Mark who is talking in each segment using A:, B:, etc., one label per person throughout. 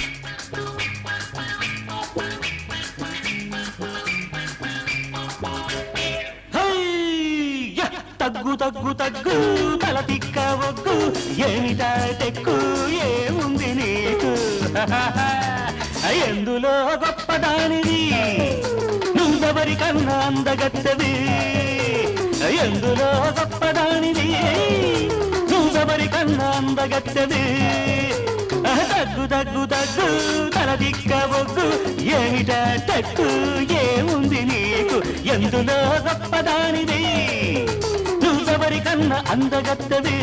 A: హయ్య! తగ్గు తగ్గు తగ్గు తల తిక్క ఒగ్గు ఏమిటా టెక్కు ఏముంది నీకు ఎందులో గొప్పదానిది నువ్వెవరికన్నా అందగత్తది ఎందులో గొప్పదానిది నువ్వెవరికన్నా అందగత్తది తగ్గు తగ్గు తగ్గు తల దిక్క బొగ్గు ఏమిటా టక్కు ఏముంది నీకు ఎందులో గొప్పదానిది నువ్వెవరికన్నా అందగత్తది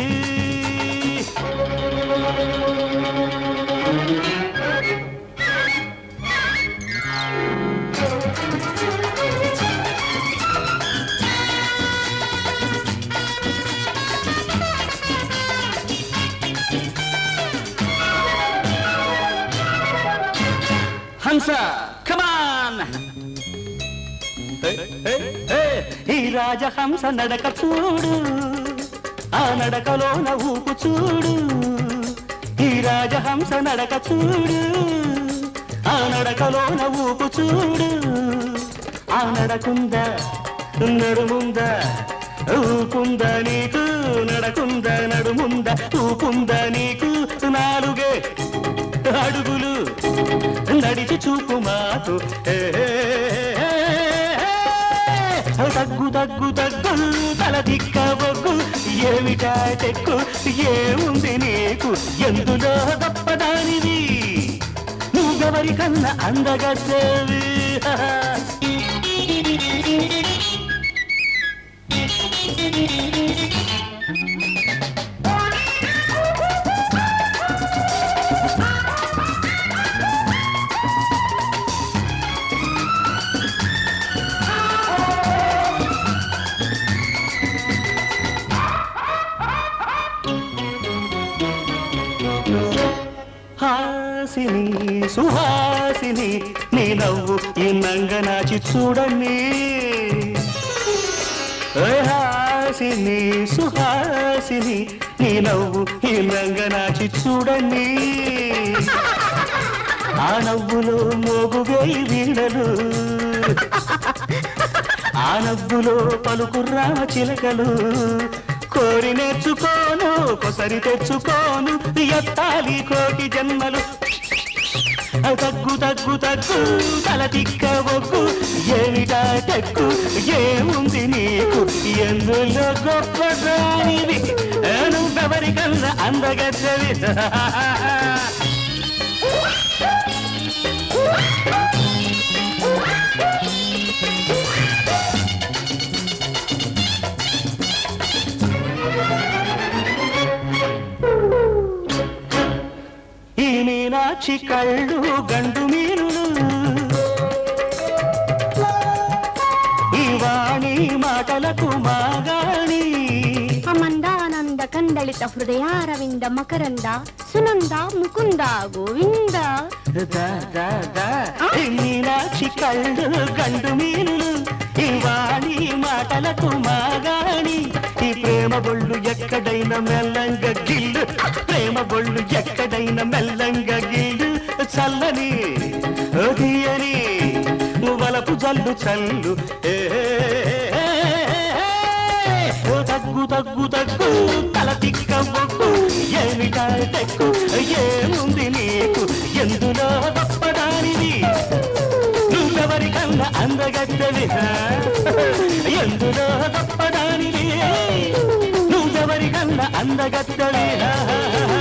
A: హంస కమాన్ ఈ రాజహంస నడక చూడు ఆ నడకలోన ఊపు చూడు ఈ రాజహంస నడక చూడు ఆ నడకలోన ఊపు చూడు ఆ నడకుందా నడుముందా ఊపుందా నీకు నడకుందా నడుముందా ఊపుందా నీకు నాలుగే అడుగులు నడిచి చూపు మాకు ఏ, ఏ, ఏ, ఏ, తగ్గు తగ్గు తగ్గు తల దిక్క బొగ్గు ఏమిటా టెక్కు ఏముంది నీకు ఎందులో గొప్పదానిది నువ్వెవరికన్నా అందగత్తేవి హాసిని సుహాసిని నీ నవ్వు ఈ నంగనాచి చూడండి ఓ హాసిని సుహాసిని నీ నవ్వు ఈ నంగనాచి చూడండి ఆ నవ్వులో మోగువేయి వీడలు ఆ నవ్వులో పలుకు రామ చిలకలు కోరి నేర్చుకోను కొసరి తెచ్చుకోను ఎత్తాలి కోటి జన్మలు తగ్గు తగ్గు తగ్గు తల తిక్క ఒగ్గు ఏమిటా టెక్కు ఏముంది నీకు ఎందులో గొప్పదానివి నువ్వెవరికన్నా అందగద్దవి ఈ మీనాక్షి కళ్ళు గండు మీనులు ఈ వాణి మాటలకు మాగాణి
B: అమందానంద కందళిత హృదయారవింద మకరంద సునంద ముకుంద గోవింద
A: దా, దా, దా. ఈ మీనాక్షి కళ్ళు గండు మీనులు ఈ వాణి మాటలకు మాగాణి ఈ ప్రేమ బొళ్ళు ఎక్కడైనా మెల్లంగ గిల్లు ప్రేమ బొళ్ళు ఎక్కడైనా మెల్లంగ గిల్లు చల్లని ఓ తీయని వలపు జల్లు చల్లు ఏ, ఏ, ఏ, ఏ, ఓ తగ్గు తగ్గు తగ్గు తల తిక్క మొక్కు ఏమిటా టెక్కు ఏముంది నీకు ఎందులో గొప్పదానిది నువ్వెవరికన్నా అందగత్తవి ఎందులో గొప్పదానిది నువ్వెవరికన్నా అందగత్తవి